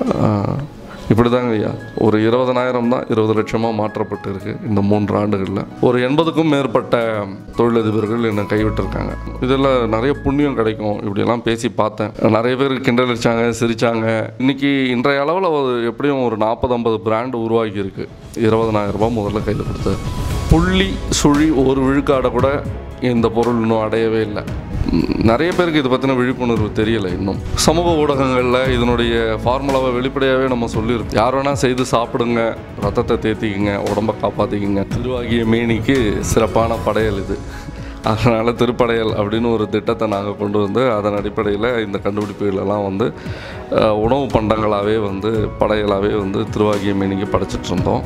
இப்படி தாங்க ஐயா ஒரு இருபதனாயிரம் தான் இருபது லட்சமாக மாற்றப்பட்டு இருக்கு இந்த மூன்று ஆண்டுகளில் ஒரு எண்பதுக்கும் மேற்பட்ட தொழிலதிபர்கள் என்னை கைவிட்டிருக்காங்க இதில் நிறைய புண்ணியம் கிடைக்கும் இப்படியெல்லாம் பேசி பார்த்தேன் நிறைய பேர் கிண்டல் அடிச்சாங்க சிரிச்சாங்க இன்னைக்கு இன்றைய அளவில் ஒரு எப்படியும் ஒரு நாற்பது ஐம்பது பிராண்ட் உருவாகி இருக்கு இருபதனாயிரம் ரூபாய் முதல்ல கையில் கொடுத்தது புள்ளி சுழி ஒரு விழுக்காடை கூட இந்த பொருள் இன்னும் அடையவே இல்லை ம், நிறைய பேருக்கு இதை பற்றின விழிப்புணர்வு தெரியல இன்னும் சமூக ஊடகங்களில் இதனுடைய ஃபார்முலாவை வெளிப்படையாகவே நம்ம சொல்லியிருக்கோம் யார் வேணால் செய்து சாப்பிடுங்க ரத்தத்தை தேத்திக்கிங்க உடம்பை காப்பாற்றிக்கிங்க திருவாகிய மேனிக்கு சிறப்பான படையல் இது அதனால் திருப்படையல் அப்படின்னு ஒரு திட்டத்தை நாங்கள் கொண்டு வந்து அதன் அடிப்படையில் இந்த கண்டுபிடிப்புகளெல்லாம் வந்து அஹ், உணவு பண்டங்களாகவே வந்து படையலாகவே வந்து திருவாகிய மேனிக்கு படைச்சிட்டு இருந்தோம்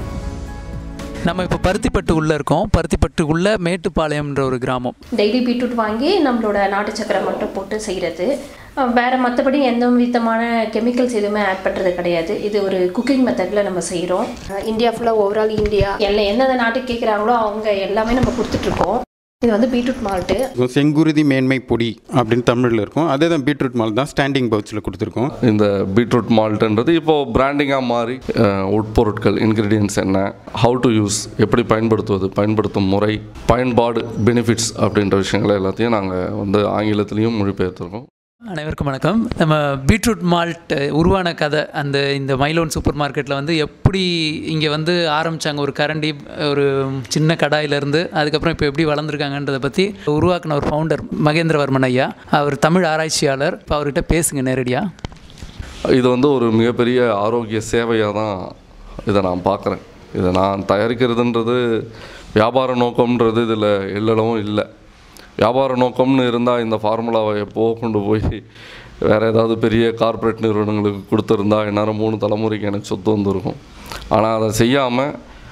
நம்ம இப்போ பருத்திப்பட்டு உள்ளே இருக்கோம் பருத்திப்பட்டு உள்ள மேட்டுப்பாளையம்ன்ற ஒரு கிராமம் டெய்லி பீட்ரூட் வாங்கி நம்மளோட நாட்டு சக்கரை மட்டும் போட்டு செய்கிறது வேறு மற்றபடி எந்த விதமான கெமிக்கல்ஸ் எதுவுமே ஆட் பண்ணுறது கிடையாது இது ஒரு குக்கிங் மெத்தடில் நம்ம செய்கிறோம் இந்தியா ஃபுல்லாக ஓவரால் இந்தியா எல்லாம் எந்தெந்த நாட்டுக்கு கேட்குறாங்களோ அவங்க எல்லாமே நம்ம கொடுத்துட்ருக்கோம் இது வந்து பீட்ரூட் மால்ட்டு இருக்கும். செங்குருதி மேன்மை பொடி அப்படின்னு தமிழில் இருக்கும் அதே தான் பீட்ரூட் மால் தான் ஸ்டாண்டிங் பவுச்சில் கொடுத்துருக்கோம் இந்த பீட்ரூட் மால்ட்ன்றது இப்போது பிராண்டிங்காக மாறி அஹ், உட்பொருட்கள் இன்க்ரீடியன்ஸ் என்ன ஹவு டு யூஸ் எப்படி பயன்படுத்துவது பயன்படுத்தும் முறை பயன்பாடு பெனிஃபிட்ஸ் அப்படின்ற விஷயங்களை எல்லாத்தையும் நாங்கள் வந்து ஆங்கிலத்திலையும் மொழிபெயர்த்திருக்கோம் அனைவருக்கும் வணக்கம் நம்ம பீட்ரூட் மால்ட் உருவான கதை அந்த இந்த மைலோன் சூப்பர் மார்க்கெட்டில் வந்து எப்படி இங்கே வந்து ஆரம்பித்தாங்க ஒரு கரண்டி ஒரு சின்ன கடாயிலேருந்து அதுக்கப்புறம் இப்போ எப்படி வளர்ந்துருக்காங்கன்றதை பற்றி உருவாக்கின ஒரு ஃபவுண்டர் மகேந்திரவர்மன் ஐயா அவர் தமிழ் ஆராய்ச்சியாளர் இப்போ அவர்கிட்ட பேசுங்க நேரடியாக இது வந்து ஒரு மிகப்பெரிய ஆரோக்கிய சேவையாக தான் இதை நான் பார்க்குறேன் இதை நான் தயாரிக்கிறதுன்றது வியாபார நோக்கம்ன்றது இதில் எல்லளவும் இல்லை வியாபார நோக்கம்னு இருந்தால் இந்த ஃபார்முலாவை எப்போ கொண்டு போய் வேறு ஏதாவது பெரிய கார்ப்பரேட் நிறுவனங்களுக்கு கொடுத்துருந்தா இந்நேரம் மூணு தலைமுறைக்கு எனக்கு சொத்து வந்திருக்கும் ஆனால் அதை செய்யாமல்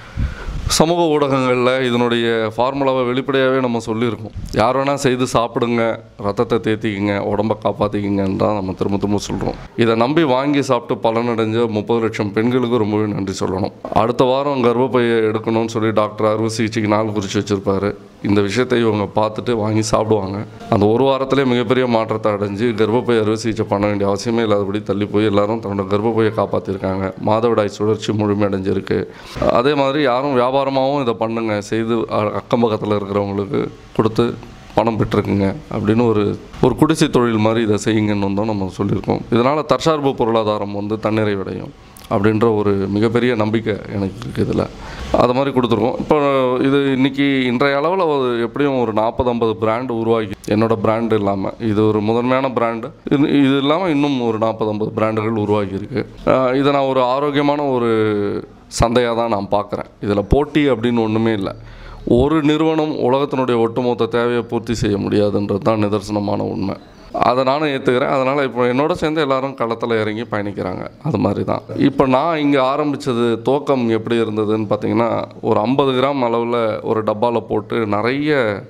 சமூக ஊடகங்களில் இதனுடைய ஃபார்முலாவை வெளிப்படையாகவே நம்ம சொல்லியிருக்கோம் யார் வேணால் செய்து சாப்பிடுங்க ரத்தத்தை தேத்திக்கிங்க உடம்பை காப்பாற்றிக்கிங்கன்னு தான் நம்ம திரும்ப திரும்ப சொல்கிறோம் இதை நம்பி வாங்கி சாப்பிட்டு பலனடைஞ்ச முப்பது லட்சம் பெண்களுக்கு ரொம்பவே நன்றி சொல்லணும் அடுத்த வாரம் கர்ப்பப்பையை எடுக்கணும்னு சொல்லி டாக்டர் அறுவை சிகிச்சைக்கு நாள் குறித்து வச்சுருப்பாரு இந்த விஷயத்தை இவங்க பார்த்துட்டு வாங்கி சாப்பிடுவாங்க அந்த ஒரு வாரத்திலே மிகப்பெரிய மாற்றத்தை அடைஞ்சு கர்ப்பப்பை அறுவை சிகிச்சை பண்ண வேண்டிய அவசியமே இல்லாதபடி தள்ளி போய் எல்லாரும் தன்னோட கர்ப்பப்பையை காப்பாற்றிருக்காங்க மாதவிடாய் சுழற்சி முழுமையடைஞ்சிருக்கு அதே மாதிரி யாரும் வியாபாரமாகவும் இதை பண்ணுங்க செய்து அ- அக்கம் பக்கத்தில் இருக்கிறவங்களுக்கு கொடுத்து பணம் பெற்றுக்குங்க அப்படின்னு ஒரு ஒரு குடிசை தொழில் மாதிரி இதை செய்யுங்கன்னு தான் நம்ம சொல்லியிருக்கோம் இதனால் தற்சார்பு பொருளாதாரம் வந்து தன்னிறைவடையும் அப்படின்ற ஒரு மிகப்பெரிய நம்பிக்கை எனக்கு இருக்குது இதில் அது மாதிரி கொடுத்துருக்கோம் இப்போ இது இன்னைக்கு இன்றைய அளவில் ஒரு எப்படியும் ஒரு நாற்பது ஐம்பது பிராண்டு உருவாகி என்னோட பிராண்டு இல்லாமல் இது ஒரு முதன்மையான பிராண்டு இது இது இல்லாமல் இன்னும் ஒரு நாற்பது ஐம்பது பிராண்டுகள் உருவாகி இருக்கு அஹ் இதை நான் ஒரு ஆரோக்கியமான ஒரு சந்தையாக தான் நான் பார்க்குறேன் இதில் போட்டி அப்படின்னு ஒன்றுமே இல்லை ஒரு நிறுவனம் உலகத்தினுடைய ஒட்டுமொத்த தேவையை பூர்த்தி செய்ய முடியாதுன்றது தான் நிதர்சனமான உண்மை அதை நானும் ஏற்றுக்கிறேன் அதனால் இப்போ என்னோட சேர்ந்து எல்லாரும் களத்தில் இறங்கி பயணிக்கிறாங்க அது மாதிரி தான் இப்போ நான் இங்கே ஆரம்பித்தது துவக்கம் எப்படி இருந்ததுன்னு பார்த்தீங்கன்னா ஒரு ஐம்பது கிராம் அளவில் ஒரு டப்பாவில் போட்டு நிறைய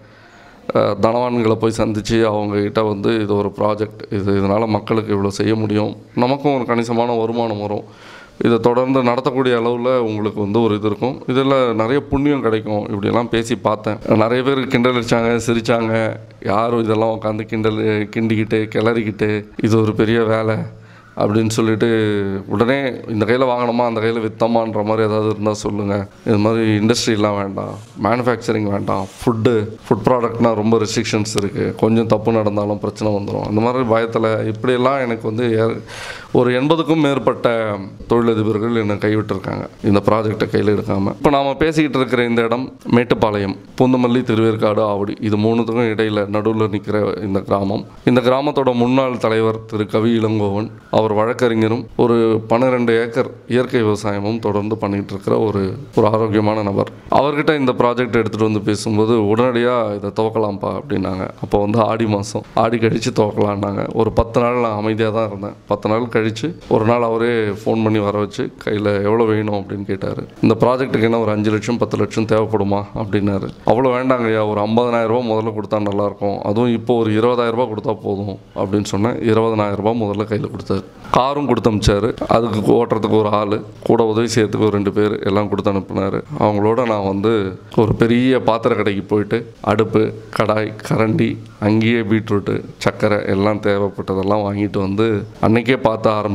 அஹ், தனவான்களை போய் சந்தித்து அவங்கக்கிட்ட வந்து இது ஒரு ப்ராஜெக்ட் இது இதனால் மக்களுக்கு இவ்வளோ செய்ய முடியும் நமக்கும் ஒரு கணிசமான வருமானம் வரும் இதை தொடர்ந்து நடத்தக்கூடிய அளவில் உங்களுக்கு வந்து ஒரு இது இருக்கும் இதில் நிறைய புண்ணியம் கிடைக்கும் இப்படியெல்லாம் பேசி பார்த்தேன் நிறைய பேர் கிண்டல் அடிச்சாங்க சிரிச்சாங்க யாரும் இதெல்லாம் உட்காந்து கிண்டல் கிண்டிக்கிட்டு கிளறிக்கிட்டு இது ஒரு பெரிய வேலை அப்படின்னு சொல்லிட்டு உடனே இந்த கையில் வாங்கணுமா அந்த கையில் வித்தமான்ற மாதிரி ஏதாவது இருந்தால் சொல்லுங்கள் இது மாதிரி இண்டஸ்ட்ரிலாம் வேண்டாம் மேனுஃபேக்சரிங் வேண்டாம் ஃபுட்டு ஃபுட் ப்ராடக்ட்னால் ரொம்ப ரெஸ்ட்ரிக்ஷன்ஸ் இருக்குது கொஞ்சம் தப்பு நடந்தாலும் பிரச்சனை வந்துடும் அந்த மாதிரி பயத்தில் இப்படியெல்லாம் எனக்கு வந்து ஏ- ஒரு எண்பதுக்கும் மேற்பட்ட தொழிலதிபர்கள் என்னை கைவிட்டிருக்காங்க இந்த ப்ராஜெக்டை கையில் எடுக்காமல் இப்போ நாம் பேசிக்கிட்டு இருக்கிற இந்த இடம் மேட்டுப்பாளையம் பூந்தமல்லி திருவேற்காடு ஆவடி இது மூணுத்துக்கும் இடையில் நடுவில் நிற்கிற இந்த கிராமம் இந்த கிராமத்தோட முன்னாள் தலைவர் திரு கவி இளங்கோவன் அவர் வழக்கறிஞரும் ஒரு பன்னிரெண்டு ஏக்கர் இயற்கை விவசாயமும் தொடர்ந்து பண்ணிட்டு இருக்கிற ஒரு ஒரு ஆரோக்கியமான நபர் அவர்கிட்ட இந்த ப்ராஜெக்ட் எடுத்துகிட்டு வந்து பேசும்போது உடனடியாக இதை துவக்கலாம்ப்பா அப்படின்னாங்க அப்போ வந்து ஆடி மாதம் ஆடி கழித்து துவக்கலான்னாங்க ஒரு பத்து நாள் நான் அமைதியாக தான் இருந்தேன் பத்து நாள் கழித்து ஒரு நாள் அவரே ஃபோன் பண்ணி வர வச்சு கையில் எவ்வளோ வேணும் அப்படின்னு கேட்டார் இந்த ப்ராஜெக்ட்டுக்கு என்ன ஒரு அஞ்சு லட்சம் பத்து லட்சம் தேவைப்படுமா அப்படின்னாரு அவ்வளோ வேண்டாங்க ஐயா ஒரு 50000 ரூபாய் முதல்ல கொடுத்தா நல்லாயிருக்கும் அதுவும் இப்போ ஒரு 20000 ரூபாய் கொடுத்தா போதும் அப்படின்னு சொன்னேன் 20000 ரூபாய் முதல்ல கையில் கொடுத்தாரு காரும் கொடுத்து அனுப்பிச்சாரு அதுக்கு ஓட்டுறதுக்கு ஒரு ஆள் கூட உதவி செய்யறதுக்கு ஒரு ரெண்டு பேர் எல்லாம் கொடுத்து அனுப்புனாரு அவங்களோட நான் வந்து ஒரு பெரிய பாத்திர கடைக்கு போயிட்டு அடுப்பு கடாய் கரண்டி அங்கேயே பீட்ரூட்டு சர்க்கரை எல்லாம் தேவைப்பட்டதெல்லாம் வாங்கிட்டு வந்து அன்னைக்கே பார்த்து ஆரம்பிச்சிட்டேன்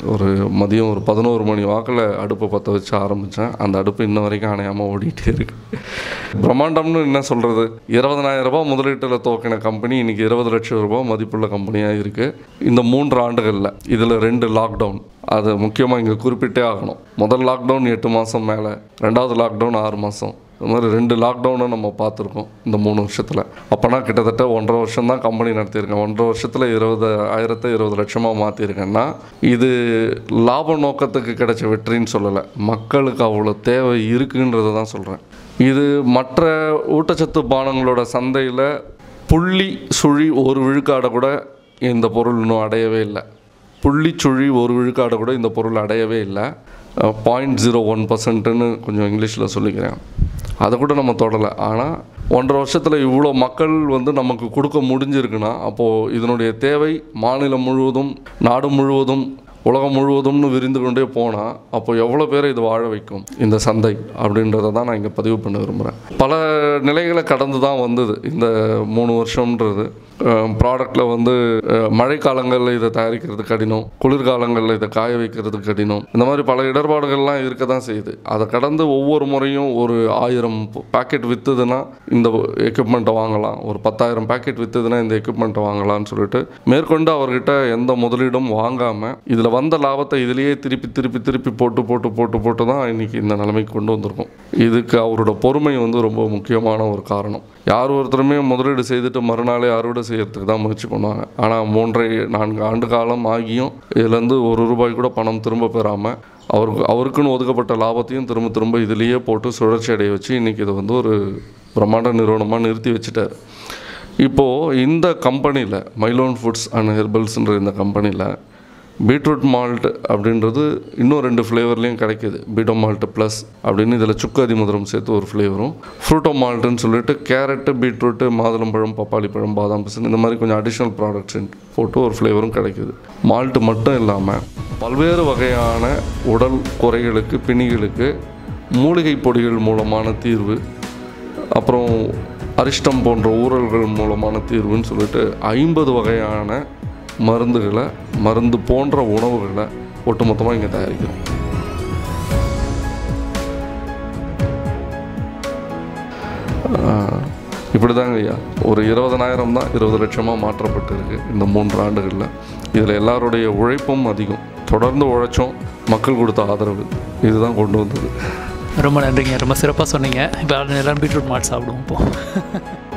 ஒரு மதியம் ஒரு பதினோரு மணி வாக்கில் அடுப்பை பற்ற வச்சு ஆரம்பித்தேன் அந்த அடுப்பு இன்ன வரைக்கும் அணையாமல் ஓடிட்டே இருக்கு பிரம்மாண்டம்னு என்ன சொல்கிறது இருபதனாயிரம் ரூபாய் முதலீட்டில் துவக்கின கம்பெனி இன்றைக்கி இருபது லட்சம் ரூபாய் மதிப்புள்ள கம்பெனியாக இருக்குது இந்த மூன்று ஆண்டுகளில் இதில் ரெண்டு லாக்டவுன் அது முக்கியமாக இங்கே குறிப்பிட்டே ஆகணும் முதல் லாக்டவுன் எட்டு மாதம் மேலே ரெண்டாவது லாக்டவுன் ஆறு மாதம் இது மாதிரி ரெண்டு லாக்டவுனை நம்ம பார்த்துருக்கோம் இந்த மூணு வருஷத்தில் அப்போனா கிட்டத்தட்ட ஒன்றரை வருஷம் தான் கம்பெனி நடத்தியிருக்கேன் ஒன்றரை வருஷத்தில் இருபது ஆயிரத்தை இருபது லட்சமாக மாற்றிருக்கேன்னா இது லாப நோக்கத்துக்கு கிடைச்ச வெற்றின்னு சொல்லலை மக்களுக்கு அவ்வளோ தேவை இருக்குன்றதை தான் சொல்கிறேன் இது மற்ற ஊட்டச்சத்து பானங்களோட சந்தையில் புள்ளி சுழி ஒரு விழுக்காடை கூட இந்த பொருள் இன்னும் அடையவே இல்லை புள்ளிச்சுழி ஒரு விழுக்காடை கூட இந்த பொருள் அடையவே இல்லை பாயிண்ட் ஜீரோ ஒன் பர்சன்ட்டுன்னு கொஞ்சம் இங்கிலீஷில் சொல்லிக்கிறேன் அதை கூட நம்ம தொடலை ஆனால் ஒன்றரை வருஷத்தில் இவ்வளோ மக்கள் வந்து நமக்கு கொடுக்க முடிஞ்சிருக்குன்னா அப்போது இதனுடைய தேவை மாநிலம் முழுவதும் நாடு முழுவதும் உலகம் முழுவதும்னு விரிந்து கொண்டே போனால் அப்போ எவ்வளோ பேரை இது வாழ வைக்கும் இந்த சந்தை அப்படின்றத தான் நான் இங்கே பதிவு பண்ண விரும்புகிறேன் பல நிலைகளை கடந்து தான் வந்தது இந்த மூணு வருஷம்ன்றது ப்ராடக்டில் வந்து அஹ், மழைக்காலங்களில் இதை தயாரிக்கிறது கடினம் குளிர்காலங்களில் இதை காய வைக்கிறது கடினம் இந்த மாதிரி பல இடர்பாடுகள்லாம் இருக்க தான் செய்யுது அதை கடந்து ஒவ்வொரு முறையும் ஒரு ஆயிரம் பேக்கெட் விற்றுதுன்னா இந்த எக்யூப்மெண்ட்டை வாங்கலாம் ஒரு பத்தாயிரம் பேக்கெட் விற்றுதுன்னா இந்த எக்யூப்மெண்ட்டை வாங்கலாம்னு சொல்லிட்டு மேற்கொண்டு அவர்கிட்ட எந்த முதலீடும் வாங்காமல் இதில் வந்த லாபத்தை இதிலேயே திருப்பி திருப்பி திருப்பி போட்டு போட்டு போட்டு போட்டு தான் இன்றைக்கி இந்த நிலைமைக்கு கொண்டு வந்திருக்கோம் இதுக்கு அவரோட பொறுமை வந்து ரொம்ப முக்கியமான ஒரு காரணம் யார் ஒருத்தருமே முதலீடு செய்துட்டு மறுநாளே அறுவடை செய்யறதுக்கு தான் முயற்சி பண்ணுவாங்க ஆனால் மூன்றரை நான்கு ஆண்டு காலம் ஆகியும் இதுலேருந்து ஒரு ரூபாய் கூட பணம் திரும்ப பெறாமல் அவருக்கு அவருக்குன்னு ஒதுக்கப்பட்ட லாபத்தையும் திரும்ப திரும்ப இதுலேயே போட்டு சுழற்சி அடைய வச்சு இன்றைக்கி இது வந்து ஒரு பிரம்மாண்ட நிறுவனமாக நிறுத்தி வச்சுட்டார் இப்போது இந்த கம்பெனியில் மைலோன் ஃபுட்ஸ் அண்ட் ஹெர்பல்ஸ்ன்ற இந்த கம்பெனியில் பீட்ரூட் மால்ட் அப்படின்றது இன்னும் ரெண்டு ஃப்ளேவர்லேயும் கிடைக்கிது பீட்டோ மால்ட் ப்ளஸ் அப்படின்னு இதில் சுக்கு அதிமதுரம் சேர்த்து ஒரு ஃப்ளேவரும் ஃப்ரூட்டோ மால்ட்டுன்னு சொல்லிட்டு கேரட்டு பீட்ரூட்டு மாதுளம்பழம் பப்பாளி பழம் பாதாம் பிசன் இந்த மாதிரி கொஞ்சம் அடிஷ்னல் ப்ராடக்ட்ஸ் போட்டு ஒரு ஃப்ளேவரும் கிடைக்குது மால்ட் மட்டும் இல்லாமல் பல்வேறு வகையான உடல் குறைகளுக்கு பிணிகளுக்கு மூலிகை பொடிகள் மூலமான தீர்வு அப்புறம் அரிஷ்டம் போன்ற ஊரல்கள் மூலமான தீர்வுன்னு சொல்லிட்டு ஐம்பது வகையான மருந்துகளை மருந்து போன்ற உணவுகளை ஒட்டுமொத்தமாக இங்கே தயாரிக்கிறோம் இப்படி தாங்க ஐயா ஒரு இருபதனாயிரம் தான் இருபது லட்சமாக மாற்றப்பட்டிருக்கு இந்த மூன்று ஆண்டுகளில் இதில் எல்லாருடைய உழைப்பும் அதிகம் தொடர்ந்து உழைச்சோம் மக்கள் கொடுத்த ஆதரவு இதுதான் கொண்டு வந்தது ரொம்ப நன்றிங்க ரொம்ப சிறப்பாக சொன்னீங்க இப்போ எல்லாரும் பீட்ரூட் மாட் சாப்பிடுவோம் இப்போ